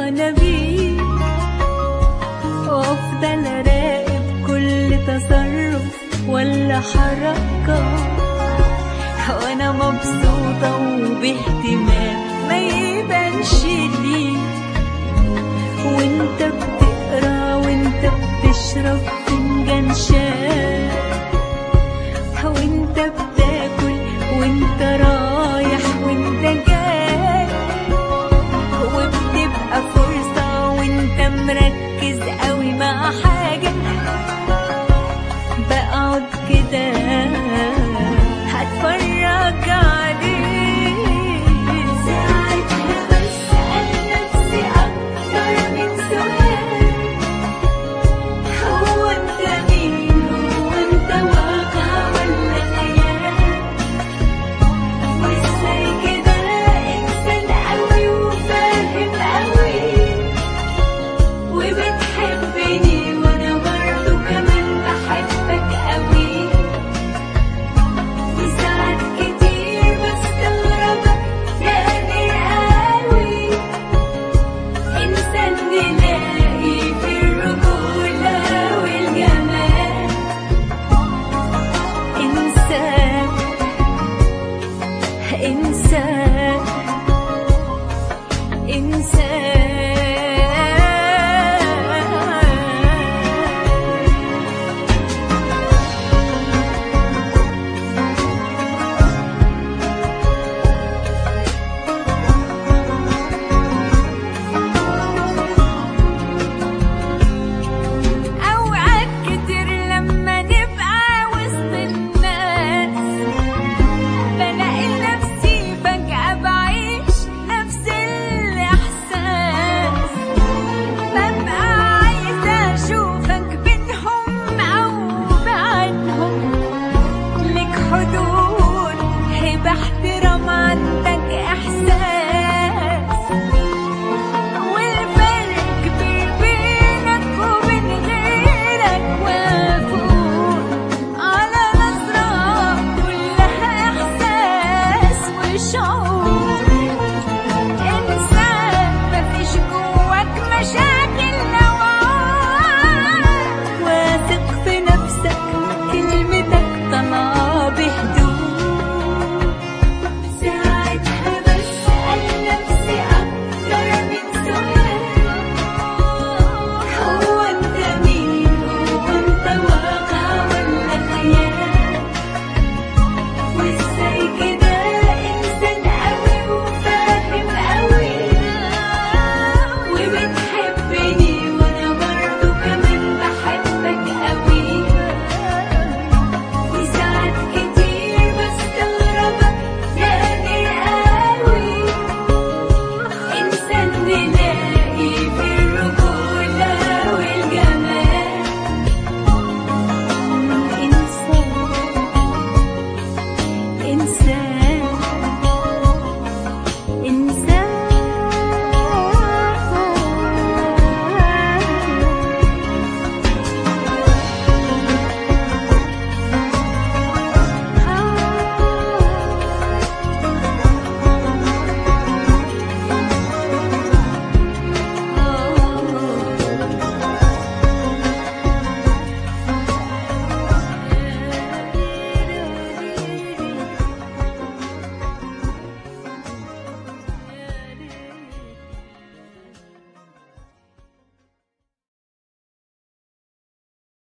فرحانة بيه وأفضل أراقب كل تصرف ولا حركة وأنا مبسوطة وباهتمام ما يبانش ليه وانت بتقرا وانت بتشرب فنجان شاي وانت بتاكل وانت رايح وانت جاي وبتبقى فرصة وانت مركز قوي مع حاجة بقعد كده هتفرج عليك ساعتها بسأل نفسي أكتر من سؤال هو انت مين هو انت واقع ولا خيال وازاي كده انسان قوي وفاهم قوي وبتحبني وانا برضه كمان بحبك قوي وساعات كتير بستغربك يا قادر قوي إنسان نلاقي في الرجولة والجمال إنسان إنسان إنسان